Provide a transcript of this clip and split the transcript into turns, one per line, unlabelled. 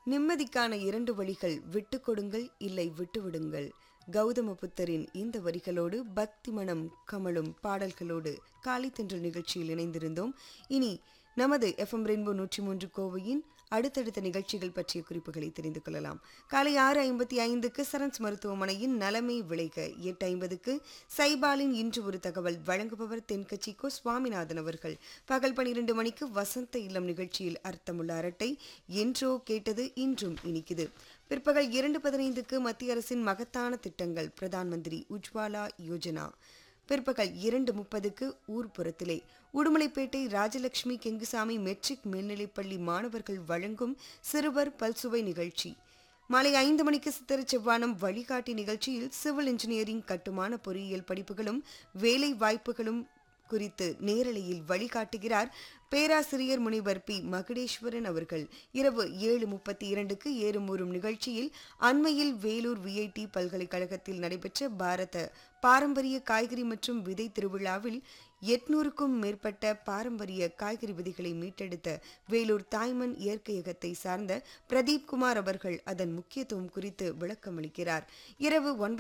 நிம்மதிக்கான இரண்டு வழிகள் விட்டு கொடுங்கள் இல்லை விட்டுவிடுங்கள் கௌதம புத்தரின் இந்த வரிகளோடு பக்தி மனம் கமழும் பாடல்களோடு காலை தென்றல் நிகழ்ச்சியில் இணைந்திருந்தோம் இனி நமது எஃப்எம் ரெயின்போ நூற்றி மூன்று கோவையின் அடுத்தடுத்த நிகழ்ச்சிகள் பற்றிய குறிப்புகளை தெரிந்து கொள்ளலாம் காலை ஆறு ஐம்பத்தி ஐந்துக்கு சரன்ஸ் மருத்துவமனையின் நலமை விளைக எட்டு ஐம்பதுக்கு சைபாலின் இன்று ஒரு தகவல் வழங்குபவர் தென்கட்சி கோ சுவாமிநாதன் அவர்கள் பகல் பனிரெண்டு மணிக்கு வசந்த இல்லம் நிகழ்ச்சியில் அர்த்தமுள்ள அரட்டை என்றோ கேட்டது இன்றும் இனிக்குது பிற்பகல் இரண்டு பதினைந்துக்கு மத்திய அரசின் மகத்தான திட்டங்கள் பிரதான் மந்திரி உஜ்வாலா யோஜனா பிற்பகல் இரண்டு முப்பதுக்கு ஊர்ப்புறத்திலே உடுமலைப்பேட்டை ராஜலட்சுமி கெங்குசாமி மெட்ரிக் மேல்நிலைப்பள்ளி மாணவர்கள் வழங்கும் சிறுவர் பல்சுவை நிகழ்ச்சி மாலை ஐந்து மணிக்கு சித்திர செவ்வானம் வழிகாட்டி நிகழ்ச்சியில் சிவில் இன்ஜினியரிங் கட்டுமான பொறியியல் படிப்புகளும் வேலை வாய்ப்புகளும் குறித்து நேரலையில் வழிகாட்டுகிறார் பேராசிரியர் முனைவர் பி மகுடேஸ்வரன் அவர்கள் இரவு ஏழு முப்பத்தி இரண்டுக்கு ஏறுமூறும் நிகழ்ச்சியில் அண்மையில் வேலூர் விஐடி பல்கலைக்கழகத்தில் நடைபெற்ற பாரத பாரம்பரிய காய்கறி மற்றும் விதை திருவிழாவில் எட்நூறுக்கும் மேற்பட்ட பாரம்பரிய காய்கறி விதைகளை மீட்டெடுத்த வேலூர் தாய்மண் இயற்கையகத்தை சார்ந்த பிரதீப் குமார் அவர்கள் அதன் முக்கியத்துவம் குறித்து விளக்கமளிக்கிறார் இரவு ஒன்பது